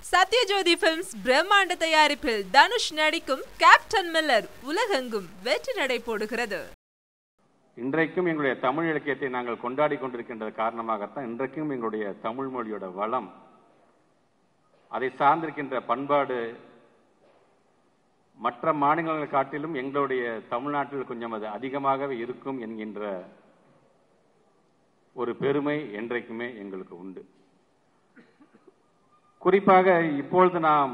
Sathyajothi films பிரம்மாண்ட தயாரிப்பில் தனுஷ் நடிக்கும் கேப்டன் மில்லர் உலகெங்கும் வெற்றி நடை போடுகிறது இன்றைக்கும் எங்களுடைய தமிழ் இலக்கியத்தை நாங்கள் கொண்டாடி கொண்டிருக்கின்றது காரணமாகத்தான் இன்றைக்கும் எங்களுடைய தமிழ் மொழியோட வளம் அதை சார்ந்திருக்கின்ற பண்பாடு மற்ற மாநிலங்களை காட்டிலும் எங்களுடைய தமிழ்நாட்டில் கொஞ்சம் அது அதிகமாகவே இருக்கும் என்கின்ற ஒரு பெருமை என்றைக்குமே எங்களுக்கு உண்டு குறிப்பாக இப்பொழுது நாம்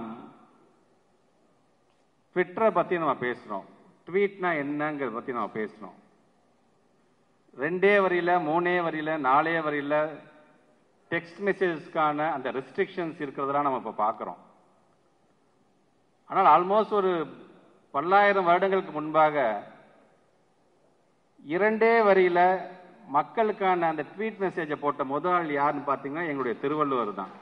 ட்விட்டரை பத்தி நம்ம பேசுறோம் ட்வீட்னா என்னங்கிறத பத்தி நம்ம பேசுறோம் ரெண்டே வரியில மூணே வரியில நாலே வரியில டெக்ஸ்ட் மெசேஜஸ்க்கான அந்த ரெஸ்ட்ரிக்ஷன்ஸ் இருக்கிறதெல்லாம் நம்ம இப்ப பார்க்கிறோம் ஆனால் ஆல்மோஸ்ட் ஒரு பல்லாயிரம் வருடங்களுக்கு முன்பாக இரண்டே வரியில மக்களுக்கான அந்த ட்வீட் மெசேஜை போட்ட முதல் ஆள் யாருன்னு பார்த்தீங்கன்னா எங்களுடைய திருவள்ளுவர் தான்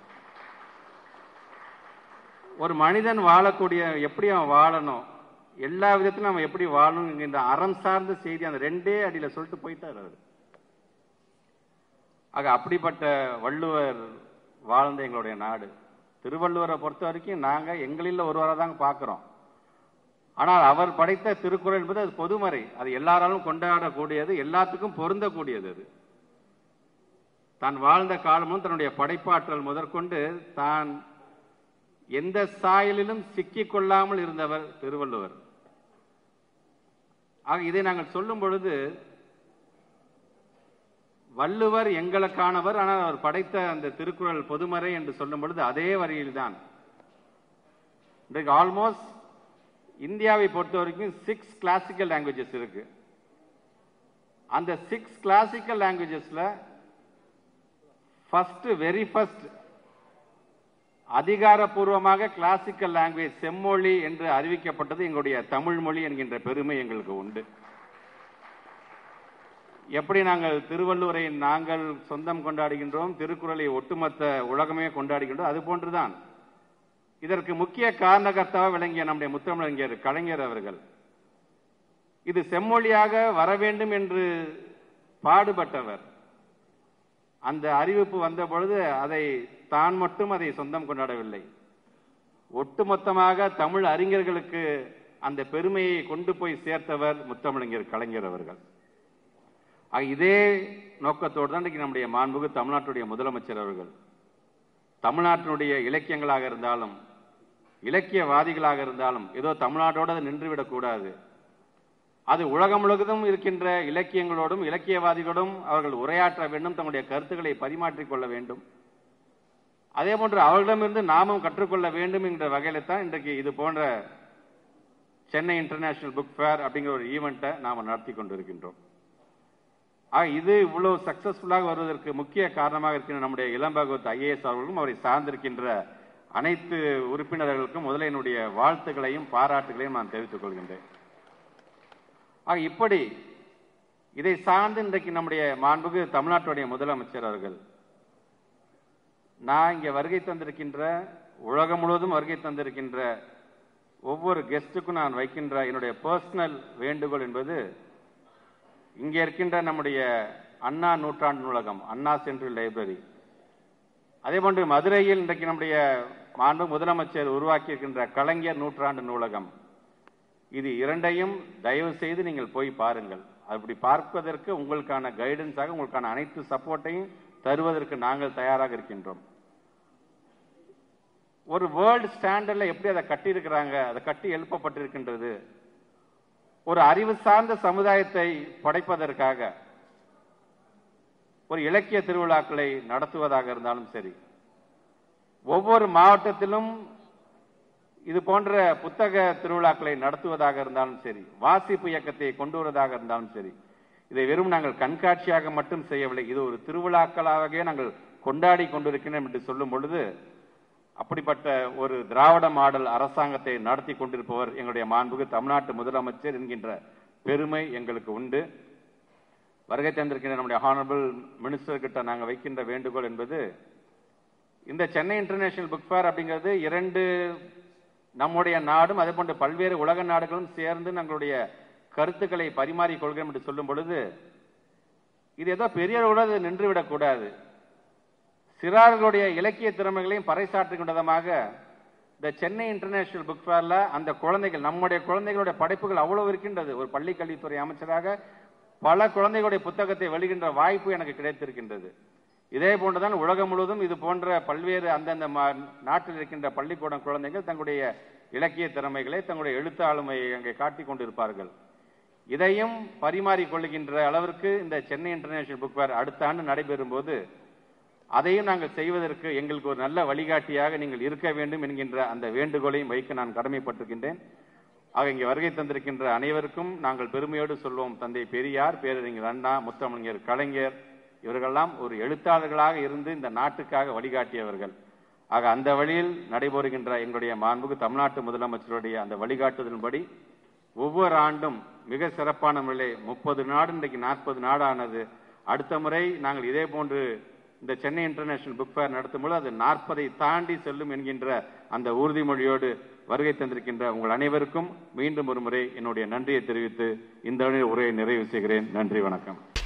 ஒரு மனிதன் வாழக்கூடிய எப்படி அவன் வாழணும் எல்லா விதத்திலும் அவன் எப்படி வாழணும் என்ற அறம் சார்ந்த செய்தி அந்த ரெண்டே அடியில சொல்லிட்டு போயிட்டார் அவர் ஆக அப்படிப்பட்ட வள்ளுவர் வாழ்ந்த எங்களுடைய நாடு திருவள்ளுவரை பொறுத்த வரைக்கும் நாங்க எங்களில் ஒருவராக தாங்க பார்க்கிறோம் ஆனால் அவர் படைத்த திருக்குறள் என்பது அது பொதுமறை அது எல்லாராலும் கொண்டாடக்கூடியது எல்லாத்துக்கும் பொருந்தக்கூடியது அது தான் வாழ்ந்த காலமும் தன்னுடைய படைப்பாற்றல் முதற்கொண்டு தான் எந்த சாயலிலும் சிக்கிக் கொள்ளாமல் இருந்தவர் திருவள்ளுவர் ஆக இதை நாங்கள் சொல்லும் பொழுது வள்ளுவர் எங்களுக்கானவர் ஆனால் அவர் படைத்த அந்த திருக்குறள் பொதுமறை என்று சொல்லும் பொழுது அதே வரியில்தான் இன்றைக்கு ஆல்மோஸ்ட் இந்தியாவை பொறுத்த வரைக்கும் சிக்ஸ் கிளாசிக்கல் லாங்குவேஜஸ் இருக்கு அந்த சிக்ஸ் கிளாசிக்கல் லாங்குவேஜஸ்ல ஃபர்ஸ்ட் வெரி ஃபர்ஸ்ட் அதிகாரப்பூர்வமாக கிளாசிக்கல் லாங்குவேஜ் செம்மொழி என்று அறிவிக்கப்பட்டது எங்களுடைய தமிழ் மொழி என்கின்ற பெருமை எங்களுக்கு உண்டு எப்படி நாங்கள் திருவள்ளுவரை நாங்கள் சொந்தம் கொண்டாடுகின்றோம் திருக்குறளை ஒட்டுமொத்த உலகமே கொண்டாடுகின்றோம் அது போன்றுதான் இதற்கு முக்கிய காரணகர்த்தாவாக விளங்கிய நம்முடைய முத்தமிழறிஞர் கலைஞர் அவர்கள் இது செம்மொழியாக வர வேண்டும் என்று பாடுபட்டவர் அந்த அறிவிப்பு வந்த பொழுது அதை தான் மட்டும் அதை சொந்தம் கொண்டாடவில்லை ஒட்டுமொத்தமாக தமிழ் அறிஞர்களுக்கு அந்த பெருமையை கொண்டு போய் சேர்த்தவர் முத்தமிழறிஞர் கலைஞர் அவர்கள் ஆக இதே நோக்கத்தோடு தான் இன்றைக்கு நம்முடைய மாண்புகு தமிழ்நாட்டுடைய முதலமைச்சர் அவர்கள் தமிழ்நாட்டினுடைய இலக்கியங்களாக இருந்தாலும் இலக்கியவாதிகளாக இருந்தாலும் ஏதோ தமிழ்நாட்டோடு அது நின்றுவிடக் கூடாது அது உலகம் முழுவதும் இருக்கின்ற இலக்கியங்களோடும் இலக்கியவாதிகளோடும் அவர்கள் உரையாற்ற வேண்டும் தங்களுடைய கருத்துக்களை பரிமாற்றிக் கொள்ள வேண்டும் அதே போன்று அவர்களிடமிருந்து நாமும் கற்றுக்கொள்ள வேண்டும் என்ற வகையில தான் இன்றைக்கு இது போன்ற சென்னை இன்டர்நேஷனல் புக் ஃபேர் அப்படிங்கிற ஒரு ஈவெண்ட்டை நாம் நடத்தி கொண்டிருக்கின்றோம் ஆக இது இவ்வளவு சக்சஸ்ஃபுல்லாக வருவதற்கு முக்கிய காரணமாக இருக்கின்ற நம்முடைய இளம் பகவத் ஐஏஎஸ் அவர்களும் அவரை சார்ந்திருக்கின்ற அனைத்து உறுப்பினர்களுக்கும் முதல்ல என்னுடைய வாழ்த்துக்களையும் பாராட்டுகளையும் நான் தெரிவித்துக் கொள்கின்றேன் ஆக இப்படி இதை சார்ந்து இன்றைக்கு நம்முடைய மாண்புகு தமிழ்நாட்டுடைய முதலமைச்சர் அவர்கள் நான் இங்கே வருகை தந்திருக்கின்ற உலகம் முழுவதும் வருகை தந்திருக்கின்ற ஒவ்வொரு கெஸ்டுக்கும் நான் வைக்கின்ற என்னுடைய பர்சனல் வேண்டுகோள் என்பது இங்கே இருக்கின்ற நம்முடைய அண்ணா நூற்றாண்டு நூலகம் அண்ணா சென்ட்ரல் லைப்ரரி அதே போன்று மதுரையில் இன்றைக்கு நம்முடைய மாண்பு முதலமைச்சர் உருவாக்கி இருக்கின்ற கலைஞர் நூற்றாண்டு நூலகம் இது இரண்டையும் தயவு செய்து நீங்கள் போய் பாருங்கள் அப்படி பார்ப்பதற்கு உங்களுக்கான கைடன்ஸாக உங்களுக்கான அனைத்து சப்போர்ட்டையும் தருவதற்கு நாங்கள் தயாராக இருக்கின்றோம் ஒரு வேர்ல்டு ஸ்டாண்டர்ட்ல எப்படி அதை கட்டியிருக்கிறாங்க அதை கட்டி எழுப்பப்பட்டிருக்கின்றது ஒரு அறிவு சார்ந்த சமுதாயத்தை படைப்பதற்காக ஒரு இலக்கிய திருவிழாக்களை நடத்துவதாக இருந்தாலும் சரி ஒவ்வொரு மாவட்டத்திலும் இது போன்ற புத்தக திருவிழாக்களை நடத்துவதாக இருந்தாலும் சரி வாசிப்பு இயக்கத்தை கொண்டு வருவதாக இருந்தாலும் சரி இதை வெறும் நாங்கள் கண்காட்சியாக மட்டும் செய்யவில்லை இது ஒரு திருவிழாக்களாகவே நாங்கள் கொண்டாடி கொண்டிருக்கிறோம் என்று சொல்லும் பொழுது அப்படிப்பட்ட ஒரு திராவிட மாடல் அரசாங்கத்தை நடத்தி கொண்டிருப்பவர் எங்களுடைய மாண்புகு தமிழ்நாட்டு முதலமைச்சர் என்கின்ற பெருமை எங்களுக்கு உண்டு வருகை தந்திருக்கின்ற நம்முடைய ஹானரபிள் மினிஸ்டர் கிட்ட நாங்கள் வைக்கின்ற வேண்டுகோள் என்பது இந்த சென்னை இன்டர்நேஷனல் புக் ஃபேர் அப்படிங்கிறது இரண்டு நம்முடைய நாடும் அதே போன்று பல்வேறு உலக நாடுகளும் சேர்ந்து நம்மளுடைய கருத்துக்களை பரிமாறிக் கொள்கிறோம் என்று சொல்லும் பொழுது இது ஏதோ பெரிய நின்றுவிடக் கூடாது சிறார்களுடைய இலக்கிய திறமைகளையும் பறைசாற்றுகின்ற விதமாக இந்த சென்னை இன்டர்நேஷனல் புக் ஃபேர்ல அந்த குழந்தைகள் நம்முடைய குழந்தைகளுடைய படைப்புகள் அவ்வளவு இருக்கின்றது ஒரு பள்ளி கல்வித்துறை அமைச்சராக பல குழந்தைகளுடைய புத்தகத்தை வெளிகின்ற வாய்ப்பு எனக்கு கிடைத்திருக்கின்றது இதே போன்றுதான் உலகம் முழுவதும் இது போன்ற பல்வேறு அந்தந்த மா- நாட்டில் இருக்கின்ற பள்ளிக்கூடம் குழந்தைகள் தங்களுடைய இலக்கிய திறமைகளை தங்களுடைய எழுத்து ஆளுமையை அங்கே காட்டிக் கொண்டிருப்பார்கள் இதையும் பரிமாறிக் கொள்ளுகின்ற அளவிற்கு இந்த சென்னை இன்டர்நேஷனல் புக் ஃபேர் அடுத்த ஆண்டு நடைபெறும் போது அதையும் நாங்கள் செய்வதற்கு எங்களுக்கு ஒரு நல்ல வழிகாட்டியாக நீங்கள் இருக்க வேண்டும் என்கின்ற அந்த வேண்டுகோளையும் வைக்க நான் கடமைப்பட்டிருக்கின்றேன் ஆக இங்கே வருகை தந்திருக்கின்ற அனைவருக்கும் நாங்கள் பெருமையோடு சொல்வோம் தந்தை பெரியார் பேரறிஞர் அண்ணா முத்தமிழர் கலைஞர் இவர்களெல்லாம் ஒரு எழுத்தாளர்களாக இருந்து இந்த நாட்டுக்காக வழிகாட்டியவர்கள் ஆக அந்த வழியில் நடைபெறுகின்ற எங்களுடைய மாண்புக்கு தமிழ்நாட்டு முதலமைச்சருடைய அந்த வழிகாட்டுதலின்படி ஒவ்வொரு ஆண்டும் மிக சிறப்பான முறையில் முப்பது நாடு இன்றைக்கு நாற்பது நாடானது அடுத்த முறை நாங்கள் இதே போன்று இந்த சென்னை இன்டர்நேஷனல் புக் ஃபேர் நடத்தும் பொழுது அது நாற்பதை தாண்டி செல்லும் என்கின்ற அந்த உறுதிமொழியோடு வருகை தந்திருக்கின்ற உங்கள் அனைவருக்கும் மீண்டும் ஒரு முறை என்னுடைய நன்றியை தெரிவித்து இந்த உரையை நிறைவு செய்கிறேன் நன்றி வணக்கம்